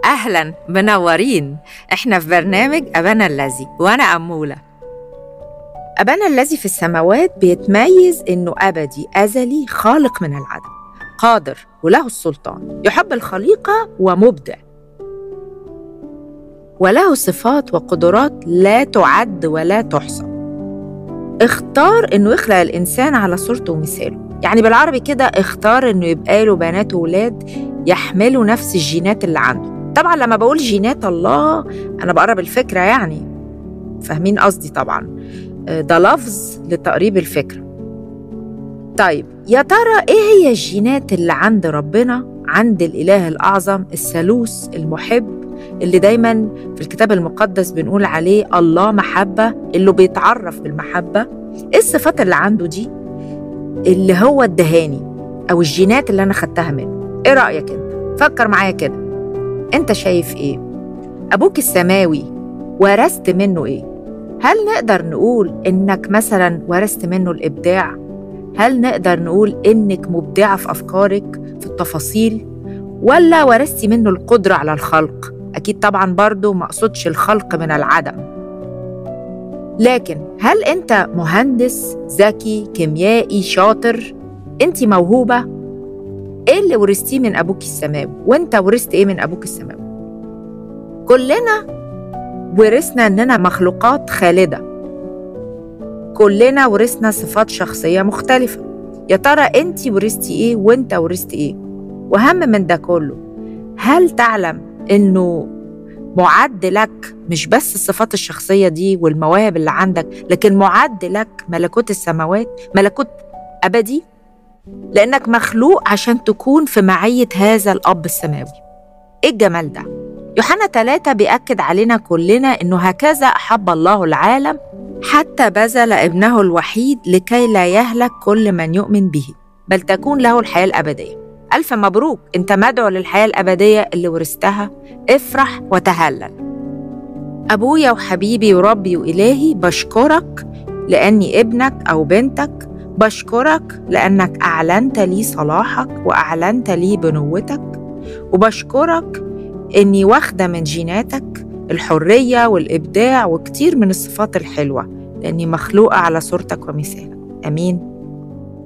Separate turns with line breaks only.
أهلا منورين إحنا في برنامج أبانا الذي وأنا أمولة أبانا الذي في السماوات بيتميز إنه أبدي أزلي خالق من العدم قادر وله السلطان يحب الخليقة ومبدع وله صفات وقدرات لا تعد ولا تحصى اختار انه يخلق الانسان على صورته ومثاله يعني بالعربي كده اختار انه يبقى له بنات وولاد يحملوا نفس الجينات اللي عنده طبعا لما بقول جينات الله انا بقرب الفكره يعني فاهمين قصدي طبعا ده لفظ لتقريب الفكره طيب يا ترى ايه هي الجينات اللي عند ربنا عند الاله الاعظم الثالوث المحب اللي دايما في الكتاب المقدس بنقول عليه الله محبه اللي بيتعرف بالمحبه ايه الصفات اللي عنده دي اللي هو ادهاني او الجينات اللي انا خدتها منه ايه رايك انت فكر معايا كده انت شايف ايه ابوك السماوي ورثت منه ايه هل نقدر نقول انك مثلا ورثت منه الابداع هل نقدر نقول انك مبدعه في افكارك في التفاصيل ولا ورثتي منه القدره على الخلق اكيد طبعا برضو ما اقصدش الخلق من العدم لكن هل انت مهندس ذكي كيميائي شاطر انت موهوبه ايه اللي ورثتيه من ابوك السماوي وانت ورثت ايه من ابوك السماوي كلنا ورثنا اننا مخلوقات خالده كلنا ورثنا صفات شخصيه مختلفه يا ترى انت ورثتي ايه وانت ورثت ايه واهم من ده كله هل تعلم انه معد لك مش بس الصفات الشخصيه دي والمواهب اللي عندك لكن معد لك ملكوت السماوات ملكوت ابدي لانك مخلوق عشان تكون في معيه هذا الاب السماوي ايه الجمال ده يوحنا ثلاثة بيأكد علينا كلنا إنه هكذا أحب الله العالم حتى بذل ابنه الوحيد لكي لا يهلك كل من يؤمن به بل تكون له الحياة الأبدية ألف مبروك أنت مدعو للحياة الأبدية اللي ورثتها افرح وتهلل أبويا وحبيبي وربي وإلهي بشكرك لأني ابنك أو بنتك بشكرك لأنك أعلنت لي صلاحك وأعلنت لي بنوتك وبشكرك إني واخدة من جيناتك الحرية والإبداع وكتير من الصفات الحلوة لأني مخلوقة على صورتك ومثالك آمين